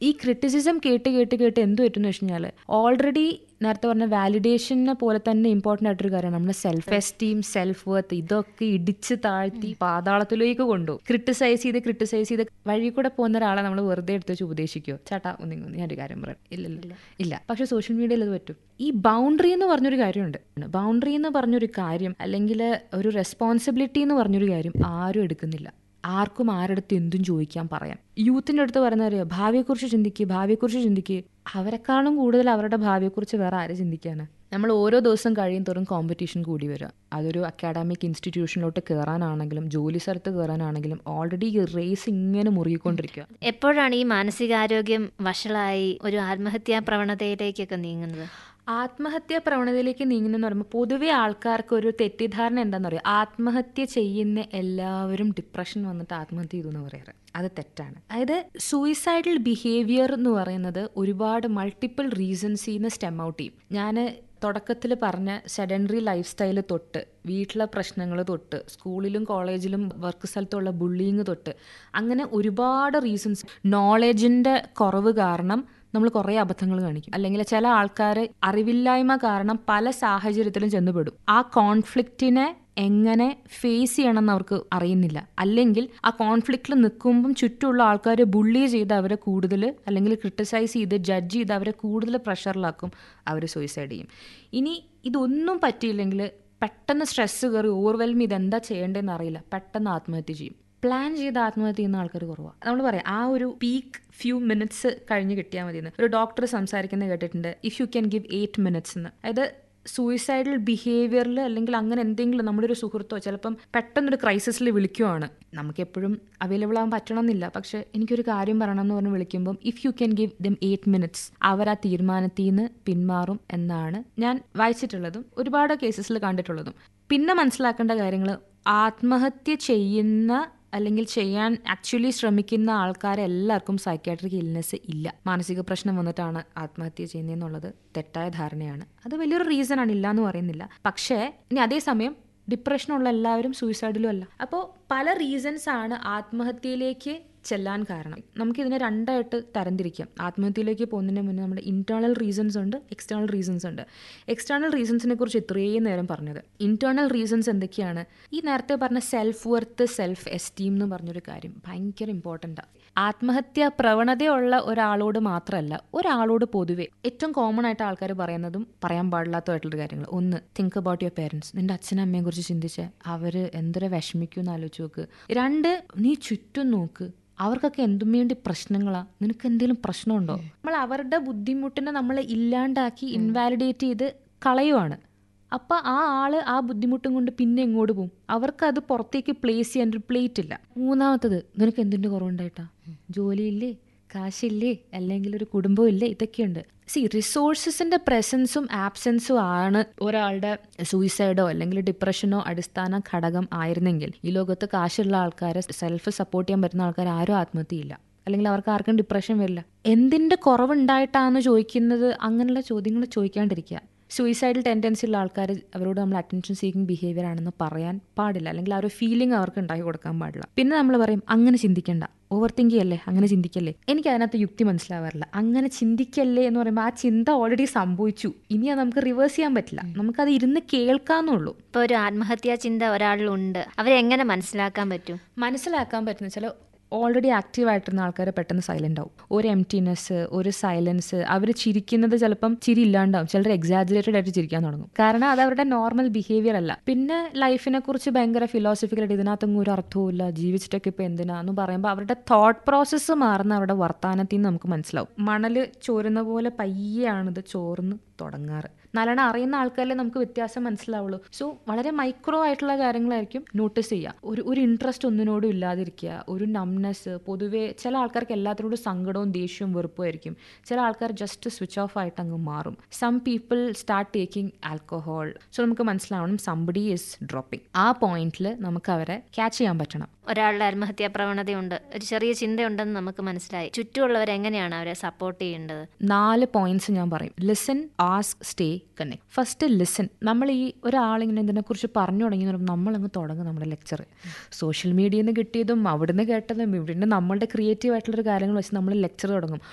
ഈ ക്രിറ്റിസിസം കേട്ട് കേട്ട് കേട്ട് എന്ത് പറ്റുമെന്ന് വെച്ച് കഴിഞ്ഞാൽ ഓൾറെഡി നേരത്തെ പറഞ്ഞ വാലിഡേഷനെ പോലെ തന്നെ ഇമ്പോർട്ടൻ്റ് ആയിട്ടൊരു കാര്യമാണ് നമ്മുടെ സെൽഫ് എസ്റ്റീം സെൽഫ് വർത്ത് ഇതൊക്കെ ഇടിച്ച് താഴ്ത്തി പാതാളത്തിലേക്ക് കൊണ്ടുപോകും ക്രിട്ടിസൈസ് ചെയ്ത് ക്രിട്ടിസൈസ് ചെയ്ത് വഴി കൂടെ പോകുന്ന ഒരാളെ നമ്മൾ വെറുതെ എടുത്ത് വെച്ച് ഉപദേശിക്കുമോ ചേട്ടാ ഒന്നിങ്ങി ഞാനൊരു കാര്യം പറയാം ഇല്ലല്ലോ ഇല്ല പക്ഷെ സോഷ്യൽ മീഡിയയിൽ അത് പറ്റും ഈ ബൗണ്ടറി എന്ന് പറഞ്ഞൊരു കാര്യമുണ്ട് ബൗണ്ടറി എന്ന് പറഞ്ഞൊരു കാര്യം അല്ലെങ്കിൽ ഒരു റെസ്പോൺസിബിലിറ്റി എന്ന് പറഞ്ഞൊരു കാര്യം ആരും എടുക്കുന്നില്ല ആർക്കും ആരടുത്ത് എന്തും ചോദിക്കാൻ പറയാം യൂത്തിൻ്റെ അടുത്ത് പറയുന്ന അറിയാം ഭാവിയെക്കുറിച്ച് ചിന്തിക്കുക ഭാവിയെക്കുറിച്ച് ചിന്തിക്കുക അവരെക്കാളും കൂടുതൽ അവരുടെ ഭാവിയെക്കുറിച്ച് വേറെ ആര് ചിന്തിക്കാനാണ് നമ്മൾ ഓരോ ദിവസം കഴിയും തോറും കോമ്പറ്റീഷൻ കൂടി വരിക അതൊരു അക്കാഡമിക് ഇൻസ്റ്റിറ്റ്യൂഷനിലോട്ട് കയറാനാണെങ്കിലും ജോലി സ്ഥലത്ത് കയറാനാണെങ്കിലും ഓൾറെഡി ഈ റേസ് ഇങ്ങനെ മുറുകിക്കൊണ്ടിരിക്കുക എപ്പോഴാണ് ഈ മാനസികാരോഗ്യം വഷളായി ഒരു ആത്മഹത്യാ പ്രവണതയിലേക്കൊക്കെ നീങ്ങുന്നത് ആത്മഹത്യാ പ്രവണതയിലേക്ക് നീങ്ങുന്നെന്ന് പറയുമ്പോൾ പൊതുവെ ആൾക്കാർക്ക് ഒരു തെറ്റിദ്ധാരണ എന്താണെന്ന് പറയുക ആത്മഹത്യ ചെയ്യുന്ന എല്ലാവരും ഡിപ്രഷൻ വന്നിട്ട് ആത്മഹത്യ ചെയ്തു എന്ന് പറയാറ് അത് തെറ്റാണ് അതായത് സൂയിസൈഡൽ ബിഹേവിയർ എന്ന് പറയുന്നത് ഒരുപാട് മൾട്ടിപ്പിൾ റീസൺസിൽ നിന്ന് സ്റ്റെം ഔട്ട് ചെയ്യും ഞാൻ തുടക്കത്തിൽ പറഞ്ഞ സെഡൻഡറി ലൈഫ് സ്റ്റൈൽ തൊട്ട് വീട്ടിലെ പ്രശ്നങ്ങൾ തൊട്ട് സ്കൂളിലും കോളേജിലും വർക്ക് സ്ഥലത്തുള്ള ബുള്ളിങ് തൊട്ട് അങ്ങനെ ഒരുപാട് റീസൺസ് നോളജിൻ്റെ കുറവ് കാരണം നമ്മൾ കുറേ അബദ്ധങ്ങൾ കാണിക്കും അല്ലെങ്കിൽ ചില ആൾക്കാർ അറിവില്ലായ്മ കാരണം പല സാഹചര്യത്തിലും ചെന്നുപെടും ആ കോൺഫ്ലിക്റ്റിനെ എങ്ങനെ ഫേസ് ചെയ്യണമെന്ന് അവർക്ക് അറിയുന്നില്ല അല്ലെങ്കിൽ ആ കോൺഫ്ലിക്റ്റിൽ നിൽക്കുമ്പം ചുറ്റുമുള്ള ആൾക്കാർ ബുള്ളി ചെയ്ത് അവരെ കൂടുതൽ അല്ലെങ്കിൽ ക്രിട്ടിസൈസ് ചെയ്ത് ജഡ്ജ് ചെയ്ത് അവരെ കൂടുതൽ പ്രഷറിലാക്കും അവർ സൂയിസൈഡ് ചെയ്യും ഇനി ഇതൊന്നും പറ്റിയില്ലെങ്കിൽ പെട്ടെന്ന് സ്ട്രെസ്സ് കയറി ഓവർവെൽം ഇതെന്താ ചെയ്യേണ്ടതെന്ന് അറിയില്ല പെട്ടെന്ന് ആത്മഹത്യ ചെയ്യും പ്ലാൻ ചെയ്ത് ആത്മഹത്യ ചെയ്യുന്ന ആൾക്കാർ കുറവാണ് നമ്മൾ പറയാം ആ ഒരു പീക്ക് ഫ്യൂ മിനിറ്റ്സ് കഴിഞ്ഞ് കിട്ടിയാൽ മതി എന്ന് ഒരു ഡോക്ടർ സംസാരിക്കുന്നത് കേട്ടിട്ടുണ്ട് if you can give eight minutes എന്ന് അതായത് സൂയിസൈഡൽ ബിഹേവിയറിൽ അല്ലെങ്കിൽ അങ്ങനെ എന്തെങ്കിലും നമ്മുടെ ഒരു സുഹൃത്തോ ചിലപ്പം പെട്ടെന്നൊരു ക്രൈസിസിൽ വിളിക്കുവാണ് നമുക്ക് എപ്പോഴും അവൈലബിൾ ആകാൻ പറ്റണമെന്നില്ല പക്ഷെ എനിക്കൊരു കാര്യം പറയണം എന്ന് പറഞ്ഞ് വിളിക്കുമ്പം if you can give them eight minutes അവർ ആ തീരുമാനത്തിൽ നിന്ന് പിന്മാറും എന്നാണ് ഞാൻ വായിച്ചിട്ടുള്ളതും ഒരുപാട് കേസസിൽ കണ്ടിട്ടുള്ളതും പിന്നെ മനസ്സിലാക്കേണ്ട കാര്യങ്ങൾ ആത്മഹത്യ ചെയ്യുന്ന അല്ലെങ്കിൽ ചെയ്യാൻ ആക്ച്വലി ശ്രമിക്കുന്ന ആൾക്കാരെല്ലാവർക്കും സൈക്കാട്രിക് ഇൽനെസ് ഇല്ല മാനസിക പ്രശ്നം വന്നിട്ടാണ് ആത്മഹത്യ ചെയ്യുന്നതെന്നുള്ളത് തെറ്റായ ധാരണയാണ് അത് വലിയൊരു റീസൺ ആണ് ഇല്ല എന്ന് പറയുന്നില്ല പക്ഷേ ഇനി അതേസമയം ഡിപ്രഷനുള്ള എല്ലാവരും സൂയിസൈഡിലും അല്ല അപ്പോൾ പല റീസൺസ് ആണ് ആത്മഹത്യയിലേക്ക് ചെല്ലാൻ കാരണം നമുക്കിതിനെ രണ്ടായിട്ട് തരംതിരിക്കാം ആത്മഹത്യയിലേക്ക് പോകുന്നതിന് മുന്നേ നമ്മുടെ ഇന്റേണൽ റീസൺസ് ഉണ്ട് എക്സ്റ്റേണൽ റീസൺസ് ഉണ്ട് എക്സ്റ്റേണൽ റീസൺസിനെ കുറിച്ച് ഇത്രയും നേരം പറഞ്ഞത് ഇന്റേണൽ റീസൺസ് എന്തൊക്കെയാണ് ഈ നേരത്തെ പറഞ്ഞ സെൽഫ് വർത്ത് സെൽഫ് എസ്റ്റീം എന്ന് പറഞ്ഞൊരു കാര്യം ഭയങ്കര ഇമ്പോർട്ടൻ്റാണ് ആത്മഹത്യ പ്രവണതയുള്ള ഒരാളോട് മാത്രമല്ല ഒരാളോട് പൊതുവെ ഏറ്റവും കോമൺ ആയിട്ട് ആൾക്കാർ പറയുന്നതും പറയാൻ പാടില്ലാത്തതായിട്ടുള്ള കാര്യങ്ങൾ ഒന്ന് തിങ്ക് അബൌട്ട് യുവർ പേരൻസ് നിന്റെ അച്ഛനും അമ്മയെ കുറിച്ച് ചിന്തിച്ച് അവർ എന്തൊരു വിഷമിക്കുമെന്ന് ആലോചിച്ച് നോക്ക് രണ്ട് നീ ചുറ്റും നോക്ക് അവർക്കൊക്കെ എന്തും വേണ്ടി പ്രശ്നങ്ങളാ നിനക്ക് എന്തെങ്കിലും പ്രശ്നമുണ്ടോ നമ്മൾ അവരുടെ ബുദ്ധിമുട്ടിനെ നമ്മൾ ഇല്ലാണ്ടാക്കി ഇൻവാലിഡേറ്റ് ചെയ്ത് കളയുവാണ് അപ്പം ആ ആള് ആ ബുദ്ധിമുട്ടും കൊണ്ട് പിന്നെ എങ്ങോട്ട് പോകും അവർക്ക് അത് പുറത്തേക്ക് പ്ലേസ് ചെയ്യാൻ ഒരു പ്ലേറ്റ് ഇല്ല മൂന്നാമത്തത് നിനക്ക് എന്തിൻ്റെ കുറവുണ്ടായിട്ടാ ജോലിയില്ലേ കാശില്ലേ അല്ലെങ്കിൽ ഒരു കുടുംബം ഇല്ലേ ഇതൊക്കെയുണ്ട് സി റിസോഴ്സസിന്റെ പ്രസൻസും ആബ്സെൻസും ആണ് ഒരാളുടെ സൂയിസൈഡോ അല്ലെങ്കിൽ ഡിപ്രഷനോ അടിസ്ഥാന ഘടകം ആയിരുന്നെങ്കിൽ ഈ ലോകത്ത് കാശുള്ള ആൾക്കാരെ സെൽഫ് സപ്പോർട്ട് ചെയ്യാൻ പറ്റുന്ന ആൾക്കാർ ആരും ആത്മഹത്യയില്ല അല്ലെങ്കിൽ അവർക്ക് ആർക്കും ഡിപ്രഷൻ വരില്ല എന്തിന്റെ കുറവുണ്ടായിട്ടാന്ന് ചോദിക്കുന്നത് അങ്ങനെയുള്ള ചോദ്യങ്ങൾ ചോദിക്കാണ്ടിരിക്കുക സൂയിസൈഡൽ ടെൻഡൻസി ഉള്ള ആൾക്കാർ അവരോട് നമ്മൾ അറ്റൻഷൻ സീക്കിംഗ് ബിഹേവിയർ ആണെന്ന് പറയാൻ പാടില്ല അല്ലെങ്കിൽ ആ ഒരു ഫീലിംഗ് അവർക്ക് ഉണ്ടാക്കി കൊടുക്കാൻ പാടില്ല പിന്നെ നമ്മൾ പറയും അങ്ങനെ ചിന്തിക്കണ്ട ഓവർ തിങ്കിങ് അല്ലേ അങ്ങനെ ചിന്തിക്കല്ലേ എനിക്ക് അതിനകത്ത് യുക്തി മനസ്സിലാവാറില്ല അങ്ങനെ ചിന്തിക്കല്ലേ എന്ന് പറയുമ്പോൾ ആ ചിന്ത ഓൾറെഡി സംഭവിച്ചു ഇനി അത് നമുക്ക് റിവേഴ്സ് ചെയ്യാൻ പറ്റില്ല നമുക്കത് ഇരുന്ന് കേൾക്കാന്നുള്ളൂ ഇപ്പോൾ ഒരു ആത്മഹത്യാ ചിന്ത ഒരാളിലുണ്ട് അവരെങ്ങനെ മനസ്സിലാക്കാൻ പറ്റും മനസ്സിലാക്കാൻ പറ്റുന്ന ചില ഓൾറെഡി ആക്റ്റീവ് ആയിട്ടിരുന്ന ആൾക്കാർ പെട്ടെന്ന് സൈലന്റ് ആവും ഒരു എംറ്റിനെസ് ഒരു സൈലൻസ് അവർ ചിരിക്കുന്നത് ചിലപ്പം ചിരി ഇല്ലാണ്ടാവും ചിലർ എക്സാജുറേറ്റഡ് ആയിട്ട് ചിരിക്കാൻ തുടങ്ങും കാരണം അത് അവരുടെ നോർമൽ ബിഹേവിയർ അല്ല പിന്നെ ലൈഫിനെ കുറിച്ച് ഭയങ്കര ഫിലോസഫിക്കലായിട്ട് ഇതിനകത്തൊന്നും ഒരു അർത്ഥവും ഇല്ല ജീവിച്ചിട്ടൊക്കെ ഇപ്പം എന്തിനാന്ന് പറയുമ്പോൾ അവരുടെ തോട്ട് പ്രോസസ്സ് മാറുന്ന അവരുടെ വർത്താനത്തിൽ നിന്ന് നമുക്ക് മനസ്സിലാവും മണൽ ചോരുന്ന പോലെ പയ്യാണിത് ചോർന്ന് തുടങ്ങാറ് നല്ലോണം അറിയുന്ന ആൾക്കാരിലെ നമുക്ക് വ്യത്യാസം മനസ്സിലാവുള്ളൂ സോ വളരെ മൈക്രോ ആയിട്ടുള്ള കാര്യങ്ങളായിരിക്കും നോട്ടീസ് ചെയ്യുക ഒരു ഒരു ഇൻട്രസ്റ്റ് ഒന്നിനോടും ഇല്ലാതിരിക്കുക ഒരു നംനെസ് പൊതുവേ ചില ആൾക്കാർക്ക് എല്ലാത്തിനോടും സങ്കടവും ദേഷ്യവും വെറുപ്പുമായിരിക്കും ചില ആൾക്കാർ ജസ്റ്റ് സ്വിച്ച് ഓഫ് ആയിട്ട് അങ്ങ് മാറും some people start taking alcohol so നമുക്ക് മനസ്സിലാവണം സംബഡി ഈസ് ഡ്രോപ്പിംഗ് ആ പോയിന്റിൽ നമുക്ക് അവരെ ക്യാച്ച് ചെയ്യാൻ പറ്റണം ഒരാളുടെ ആത്മഹത്യാ പ്രവണതയുണ്ട് ഒരു ചെറിയ ചിന്തയുണ്ടെന്ന് നമുക്ക് മനസ്സിലായി ചുറ്റുമുള്ളവർ എങ്ങനെയാണ് അവരെ സപ്പോർട്ട് ചെയ്യേണ്ടത് നാല് പോയിന്റ്സ് ഞാൻ പറയും listen ask stay connect first listen നമ്മൾ ഈ ഒരാളിങ്ങനെ ഇതിനെക്കുറിച്ച് പറഞ്ഞു തുടങ്ങി നമ്മളങ്ങ് തുടങ്ങും നമ്മുടെ ലെക്ചർ സോഷ്യൽ മീഡിയയിൽ നിന്ന് കിട്ടിയതും അവിടുന്ന് കേട്ടതും ഇവിടുന്ന് നമ്മളുടെ ക്രിയേറ്റീവ് ആയിട്ടുള്ള കാര്യങ്ങൾ വെച്ച് നമ്മൾ ലെക്ചർ തുടങ്ങും